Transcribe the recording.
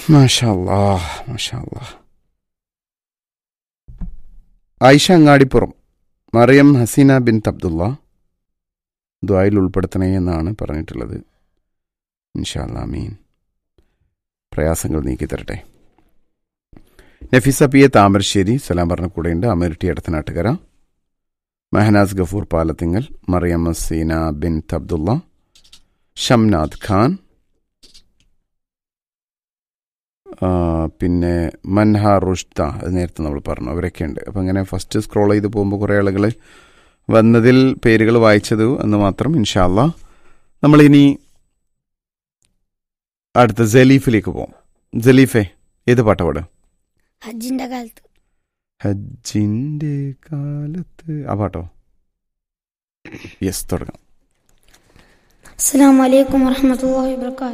മാഷാ അല്ലാ മാഷാ അല്ലാ ആയിഷ അങ്ങാടിപ്പുറം മറിയം ഹസീന ബിൻ അബ്ദുള്ള ദ്വായിൽ ഉൾപ്പെടുത്തണേ എന്നാണ് പറഞ്ഞിട്ടുള്ളത് ഇൻഷാല്ലാ മീൻ പ്രയാസങ്ങൾ നീക്കി തരട്ടെ നഫീസ പി എ താമരശ്ശേരി സലാം പറഞ്ഞ കൂടെയുണ്ട് അമേരിറ്റി അടുത്തനാട്ടുകര മെഹനാസ് ഗഫൂർ പാലത്തിങ്ങൽ മറിയം ഹസീന ബിൻ അബ്ദുള്ള ഷംനാദ് ഖാൻ ആ, പിന്നെ മൻഹ റുഷ്ത അത് നേരത്തെ നമ്മൾ പറഞ്ഞു അവരൊക്കെ ഉണ്ട് അപ്പം അങ്ങനെ ഫസ്റ്റ് സ്ക്രോൾ ചെയ്ത് പോകുമ്പോൾ കുറേ ആളുകൾ വന്നതിൽ പേരുകൾ വായിച്ചത് എന്ന് മാത്രം ഇൻഷാല്ല നമ്മളിനി അടുത്ത ജലീഫിലേക്ക് പോകും ജലീഫെ ഏത് പാട്ടാ പാടുക ഹജ്ജിന്റെ കാലത്ത് ഹജ്ജിൻ്റെ കാലത്ത് ആ പാട്ടോ യെസ് തുടങ്ങാം അസ്സാം വലൈക്കും വർഹമത്തല്ലാഹി വാബർക്കാത്തു